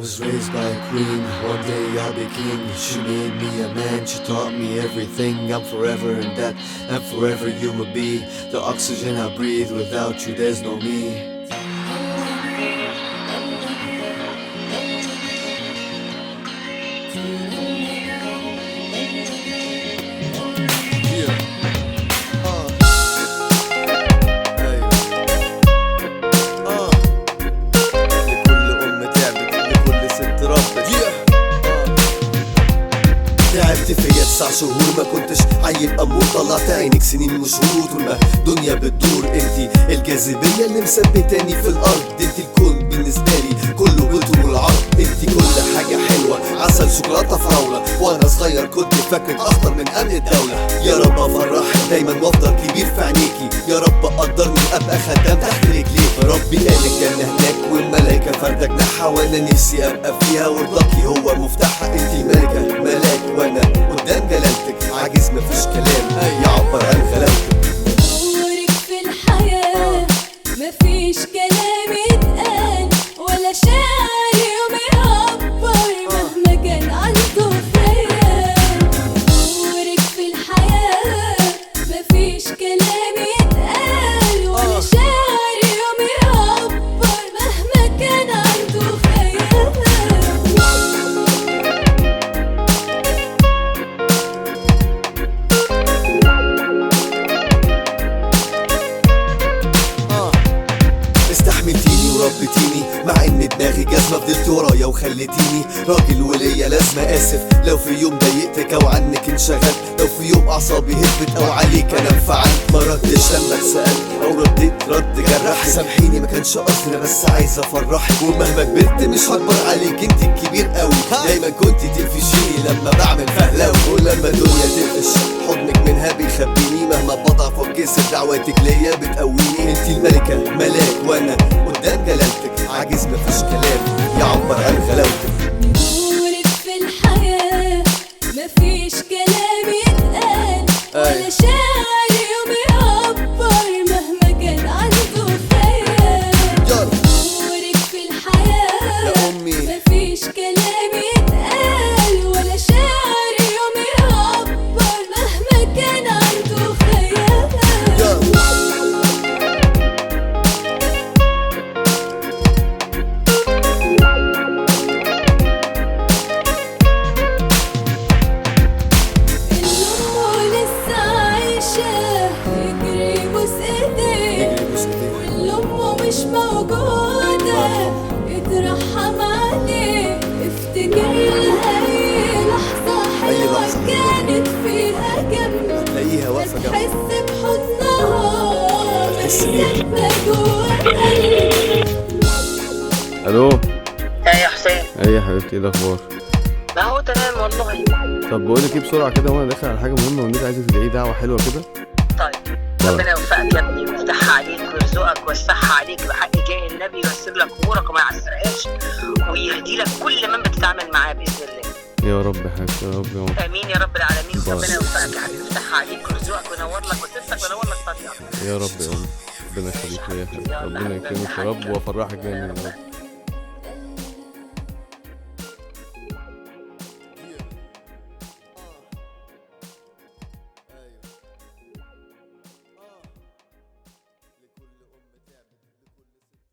was raised by a queen. One day I'll be king. She made me a man. She taught me everything. I'm forever in that, and forever you will be. The oxygen I breathe. Without you, there's no me. لكل أم تعبت لكل ست ربت تعبت فيا تسع شهور ما كنتش عيل امور طلعت عينك سنين وشهور طول ما الدنيا بتدور انتي الجاذبيه اللي مثبتاني في الارض انتي الكون بالنسبه لي كله بطول العرض انتي كل حاجه حلوه عسل شوكولاته فراوله وانا صغير كنت فاكرك اخطر من امن الدوله يا رب افرحك دايما وافضل كبير في عينيكي يا رب قدرني ابقى خدام تحت رجليك ربي قال الجنه هناك والملايكه فردة جناحها وانا نفسي ابقى فيها ورضاكي هو مفتاحها انتي ملكه ملاك وانا قدام جلالتك عاجز مفيش كلام يعبر عن غلاوتك نورك في الحياة مفيش كلام يتقال ولا شاعر يوم يعبر مهما كان عنده خيال نورك في الحياة مفيش كلام يتقال ولا شاعر يوم يعبر مهما كان عنده خيال استحملتيني وربيتيني مع ان دماغي جزمة فضلت ورايا وخليتيني راجل وليا لازمة اسف لو في يوم ضايقتك او عنك انشغلت لو في يوم اعصابي هبت او عليك انا انفعلت ما ردتش لما اتسألت او رديت رد جرح سامحيني ما كانش قصدي انا بس عايز افرحك ومهما كبرت مش هكبر عليك انت الكبير قوي دايما كنت تقفشيني لما بعمل فهلاوي ولما الدنيا تقفش حضنك منها بيخبيني مهما بضعف واتكسر دعواتك ليا بتقويني انت الملكة ملاك وانا قدام جلالتك عاجز مفيش كلام يعبر عن غلاوتك نورك في الحياة مفيش كلام يتقال ولا شاعر يوم يعبر مهما كان عنده خيال يلا نورك في الحياة يا أمي. مفيش كلام يتقال ولا شاعر يوم يعبر مهما كان عنده خيال يلا الأم لسه عايشة يجري يبوس ايديه يجري بوس ايديه. والأم مش موجودة اترحم عليه افتكر لها أي لحظة أي حلوة لحظة. كانت فيها جنبك تلاقيها واقفة جنبك تحس بحضنها تحس بيه. ما جوا قلبك الو ايه يا حسين ايه يا حبيبتي ايه الاخبار ما هو تمام والله طب بقول لك ايه بسرعه كده وانا داخل على حاجه مهمه والنبي عايزك تدعي دعوه حلوه كده طيب يلا. ربنا يوفقك يا ابني ويفتحها عليك ويرزقك ويوسعها عليك بحق جاه النبي وييسر لك امورك وما يعسرهاش ويهدي لك كل من بتتعامل معاه باذن الله يا رب يا حبيبتي يا رب يا رب امين يا رب العالمين باي. ربنا يوفقك يا حبيبي يفتحها عليك ويرزقك وينور لك ويسرك وينور لك طريقك يا رب يا رب ربنا يخليك ليا يا حبيبتي ربنا يكرمك يا رب وافرحك دايما يا رب